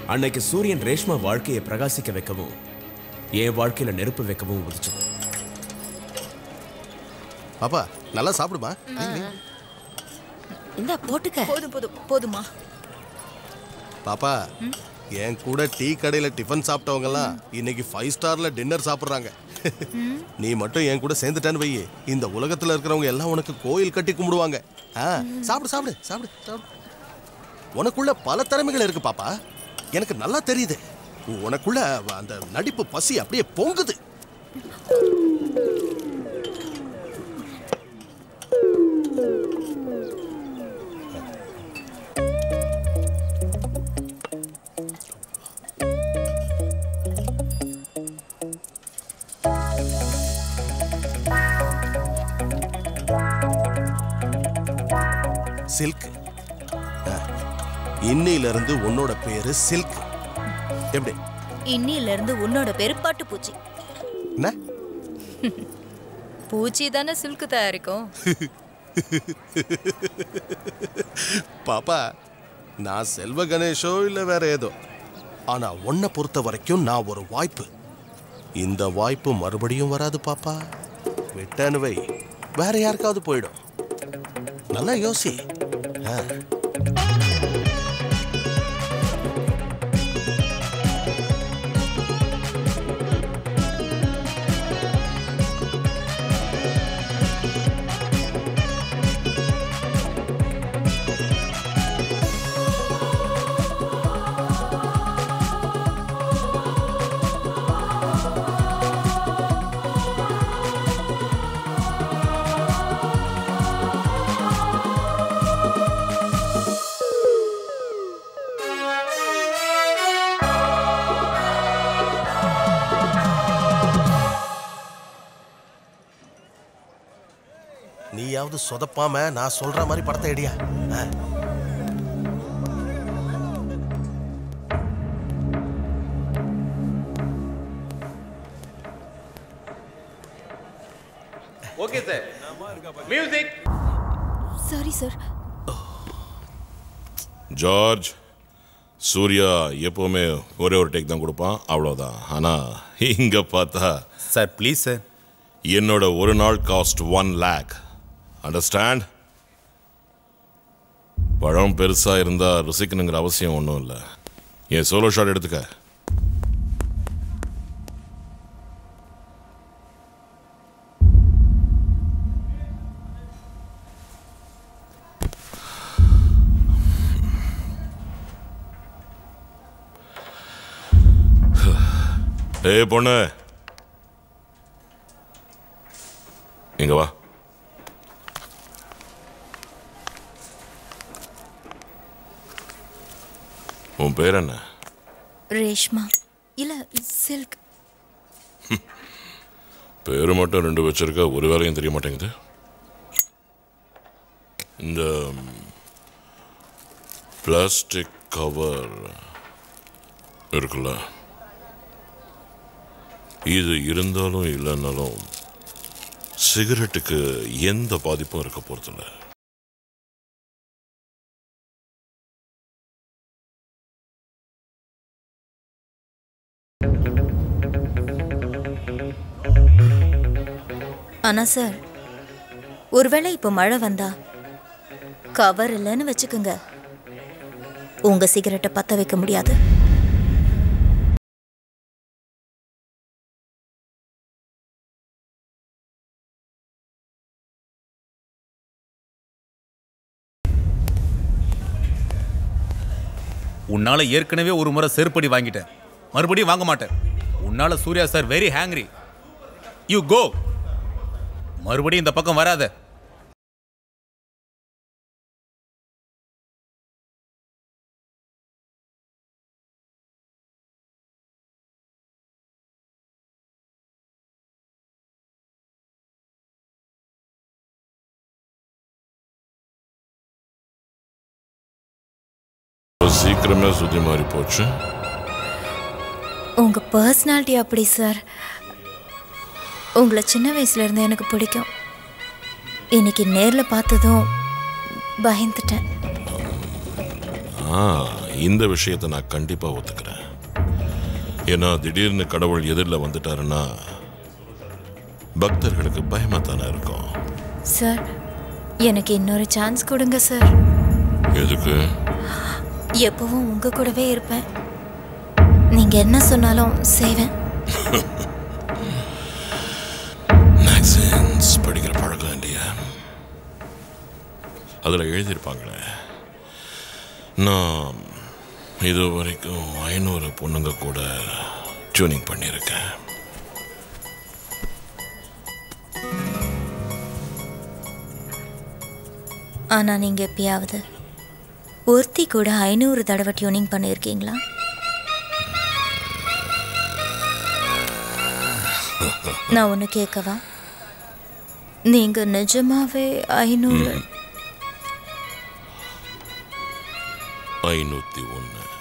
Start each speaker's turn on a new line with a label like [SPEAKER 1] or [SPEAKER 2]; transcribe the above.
[SPEAKER 1] அன்னைக்கு சூரியன் ரேஷ்மா வாழ்க்கையை பிரகாசிக்க வைக்கவும் என் வாழ்க்கையில நெருப்பு வைக்கவும் உதிச்சது
[SPEAKER 2] பாப்பா நல்லா சாப்பிடுமா நீ, நீ.
[SPEAKER 3] இந்த போட்டுக்க
[SPEAKER 4] போதும் போதும் போதுமா
[SPEAKER 2] பாப்பா என் கூட டீ கடையில டிஃபன் சாப்பிட்டவங்கலாம் இன்னைக்கு ஃபைவ் ஸ்டார்ல டின்னர் சாப்பிடுறாங்க நீ மட்டும் என் கூட சேர்ந்துட்டான்னு வை இந்த உலகத்துல இருக்கிறவங்க எல்லாம் உனக்கு கோயில் கட்டி கும்பிடுவாங்க ஆ, சாப்பிடு சாப்பிடு சாப்பிடு சாப்பிடு உனக்குள்ள பல திறமைகள் இருக்கு பாப்பா எனக்கு நல்லா தெரியுது உனக்குள்ள அந்த நடிப்பு பசி அப்படியே பொங்குது சில்க் இன்னையில இருந்து உன்னோட பேரு சில்க் எப்படி
[SPEAKER 4] இன்னில இருந்து உன்னோட பேரு பட்டு பூச்சி
[SPEAKER 2] என்ன
[SPEAKER 4] பூச்சி தானே சில்க் தயாரிக்கும்
[SPEAKER 2] பாப்பா நான் செல்வ கணேஷோ இல்ல வேற ஏதோ ஆனா உன்னை பொறுத்த வரைக்கும் நான் ஒரு வாய்ப்பு இந்த வாய்ப்பு மறுபடியும் வராது பாப்பா விட்டேன்னு வை வேற யாருக்காவது போயிடும் நல்லா யோசி ஆ. நீயாவது சொதப்பாம நான் சொல்ற மாதிரி படத்தை எடியா ஆ.
[SPEAKER 5] Okay sir music
[SPEAKER 4] sorry sir
[SPEAKER 6] George Surya எப்போவுமே ஒரே ஒரு டேக் தான் கொடுப்பான் அவ்வளோதான் ஆனால் இங்கே பார்த்தா
[SPEAKER 7] சார் ப்ளீஸ் சார்
[SPEAKER 6] என்னோட ஒரு நாள் காஸ்ட் ஒன் லேக் அண்டர்ஸ்டாண்ட் பழம் பெருசாக இருந்தால் ருசிக்கணுங்கிற அவசியம் ஒன்றும் இல்லை என் சோலோ ஷாட் எடுத்துக்க ஏய் பொண்ணு இங்க வா உன் பேர் என்ன
[SPEAKER 4] ரேஷ்மா இல்ல சில்க்
[SPEAKER 6] பேரு மட்டும் ரெண்டு வச்சிருக்க ஒரு வேலையும் தெரிய மாட்டேங்குது இந்த பிளாஸ்டிக் கவர் இருக்குல்ல இது இருந்தாலும் இல்லைன்னாலும் சிகரெட்டுக்கு எந்த பாதிப்பும் இருக்க போறதில்ல
[SPEAKER 4] ஆனா சார் ஒருவேளை இப்போ மழை வந்தா கவர் இல்லைன்னு வச்சுக்கோங்க உங்க சிகரெட்டை பத்த வைக்க முடியாது
[SPEAKER 7] உன்னால ஏற்கனவே ஒரு முறை செருப்படி வாங்கிட்டேன் மறுபடியும் வாங்க மாட்டேன் உன்னால Surya sir very angry you go மறுபடியும் இந்த பக்கம் வராத
[SPEAKER 6] சீக்கிரமே சுத்தி மாறி போச்சு
[SPEAKER 4] உங்க பர்சனாலிட்டி அப்படி சார் உங்களை சின்ன வயசுல இருந்து எனக்கு பிடிக்கும் இன்னைக்கு நேர்ல பார்த்ததும் பயந்துட்டேன்
[SPEAKER 6] ஆ இந்த விஷயத்தை நான் கண்டிப்பா ஒத்துக்கிறேன் ஏன்னா திடீர்னு கடவுள் எதிரில் வந்துட்டாருன்னா பக்தர்களுக்கு பயமா தானே இருக்கும்
[SPEAKER 4] சார் எனக்கு இன்னொரு சான்ஸ் கொடுங்க சார்
[SPEAKER 6] எதுக்கு
[SPEAKER 4] எப்பவும் உங்க கூடவே இருப்பேன் நீங்க என்ன சொன்னாலும் செய்வேன்
[SPEAKER 6] மேக்சின்ஸ் படிக்கிற பழக்கம் இல்லையா அதில் எழுதியிருப்பாங்களே நான் இது வரைக்கும் ஐநூறு பொண்ணுங்க கூட டியூனிங் பண்ணியிருக்கேன்
[SPEAKER 4] ஆனா நீங்க எப்பயாவது ஒருத்தி கூட ஐநூறு தடவை டியூனிங் பண்ணியிருக்கீங்களா நான் ஒன்று கேட்கவா நீங்க நிஜமாவே ஐநூறு
[SPEAKER 6] ஐநூற்றி ஒன்று